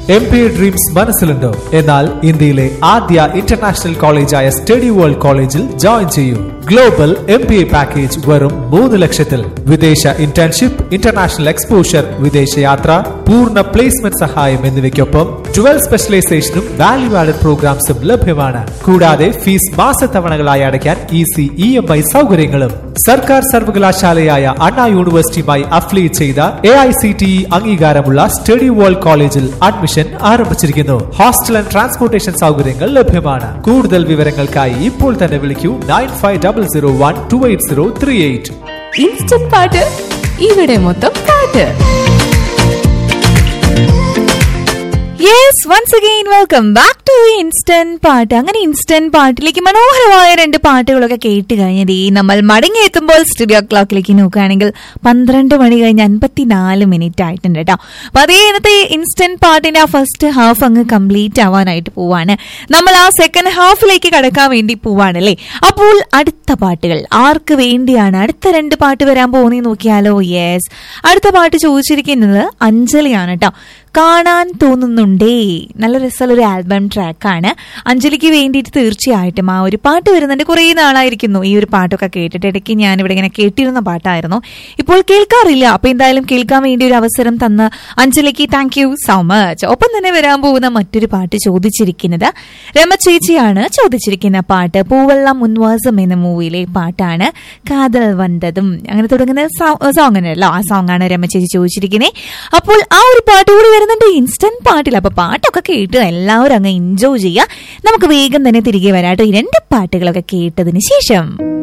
M P dreams മനസ്സിലുണ്ടോ എന്നാൽ ഇന്ത്യയിലെ ആദ്യ ഇന്റർനാഷണൽ കോളേജായ സ്റ്റഡി വേൾഡ് കോളേജിൽ ജോയിൻ ചെയ്യൂ global M P A package വെറും മൂന്ന് ലക്ഷത്തിൽ വിദേശ ഇന്റേൺഷിപ്പ് ഇന്റർനാഷണൽ എക്സ്പോഷർ വിദേശയാത്ര പൂർണ്ണ പ്ലേസ്മെന്റ് സഹായം എന്നിവയ്ക്കൊപ്പം ട്വൽ സ്പെഷ്യലൈസേഷനും വാല്യൂ ആഡഡ് പ്രോഗ്രാംസും ലഭ്യമാണ് കൂടാതെ ഫീസ് മാസത്തവണകളായി അടയ്ക്കാൻ ഈസി ഇ എം ഐ സൗകര്യങ്ങളും സർക്കാർ സർവകലാശാലയായ അണ്ണാ യൂണിവേഴ്സിറ്റിയുമായി അഫിലിയേറ്റ് ചെയ്ത A I C T E അംഗീകാരമുള്ള സ്റ്റഡി വേൾഡ് കോളേജിൽ അഡ്മിഷൻ ആരംഭിച്ചിരിക്കുന്നു ഹോസ്റ്റൽ ആൻഡ് ട്രാൻസ്പോർട്ടേഷൻ സൗകര്യങ്ങൾ ലഭ്യമാണ് കൂടുതൽ വിവരങ്ങൾക്കായി ഇപ്പോൾ തന്നെ വിളിക്കൂ nine five double zero one two eight zero three eight instant പാട്ട് ഇവിടെ മൊത്തം പാട്ട് yes once again welcome back to instant പാട്ട് അങ്ങനെ ഇൻസ്റ്റന്റ് പാട്ടിലേക്ക് മനോഹരമായ രണ്ട് പാട്ടുകളൊക്കെ കേട്ട് കഴിഞ്ഞത് ഈ നമ്മൾ മടങ്ങിയെത്തുമ്പോൾ സ്റ്റുഡിയോ ക്ലോക്കിലേക്ക് നോക്കുകയാണെങ്കിൽ പന്ത്രണ്ട് മണി കഴിഞ്ഞ് അൻപത്തിനാല് മിനിറ്റ് ആയിട്ടുണ്ട് കേട്ടോ അപ്പൊ അതേ ഇന്നത്തെ ഇൻസ്റ്റന്റ് പാട്ടിന്റെ ആ ഫസ്റ്റ് ഹാഫ് അങ്ങ് കംപ്ലീറ്റ് ആവാനായിട്ട് പോവാണ് നമ്മൾ ആ സെക്കൻഡ് ഹാഫിലേക്ക് കടക്കാൻ വേണ്ടി പോവാണല്ലേ അപ്പോൾ അടുത്ത പാട്ടുകൾ ആർക്ക് വേണ്ടിയാണ് അടുത്ത രണ്ട് പാട്ട് വരാൻ പോകുന്നേ നോക്കിയാലോ യെസ് അടുത്ത പാട്ട് ചോദിച്ചിരിക്കുന്നത് അഞ്ജലിയാണ് കേട്ടോ കാണാൻ തോന്നുന്നുണ്ടേ നല്ല രസമുള്ള ഒരു ആൽബം ട്രാക്കാണ് അഞ്ജലിക്ക് വേണ്ടിയിട്ട് തീർച്ചയായിട്ടും ആ ഒരു പാട്ട് വരുന്നുണ്ട് കുറേ നാളായിരിക്കുന്നു ഈ ഒരു പാട്ടൊക്കെ കേട്ടിട്ട് ഇടയ്ക്ക് ഞാൻ ഇവിടെ ഇങ്ങനെ കേട്ടിരുന്ന പാട്ടായിരുന്നു ഇപ്പോൾ കേൾക്കാറില്ല അപ്പൊ എന്തായാലും കേൾക്കാൻ വേണ്ടി ഒരു അവസരം തന്ന അഞ്ജലിക്ക് താങ്ക് യു സോ മച്ച് ഒപ്പം തന്നെ വരാൻ പോകുന്ന മറ്റൊരു പാട്ട് ചോദിച്ചിരിക്കുന്നത് രമ ചേച്ചിയാണ് ചോദിച്ചിരിക്കുന്ന പാട്ട് പൂവെള്ളം മുൻവാസം എന്ന മൂവിയിലെ പാട്ടാണ് കാതൽ വந்தതും അങ്ങനെ തുടങ്ങുന്ന സോങ് ഉണ്ടല്ലോ ആ സോങ് ആണ് രമ ചേച്ചി ചോദിച്ചിരിക്കുന്നത് അപ്പോൾ ആ ഒരു പാട്ട് കൂടി വരുന്നുണ്ട് ഇൻസ്റ്റന്റ് പാട്ടിൽ അപ്പൊ പാട്ടൊക്കെ കേട്ട് എല്ലാവരും അങ്ങ് എൻജോയ് ചെയ്യുക നമുക്ക് വേഗം തന്നെ തിരികെ വരാട്ടോ ഈ രണ്ട് പാട്ടുകളൊക്കെ കേട്ടതിന് ശേഷം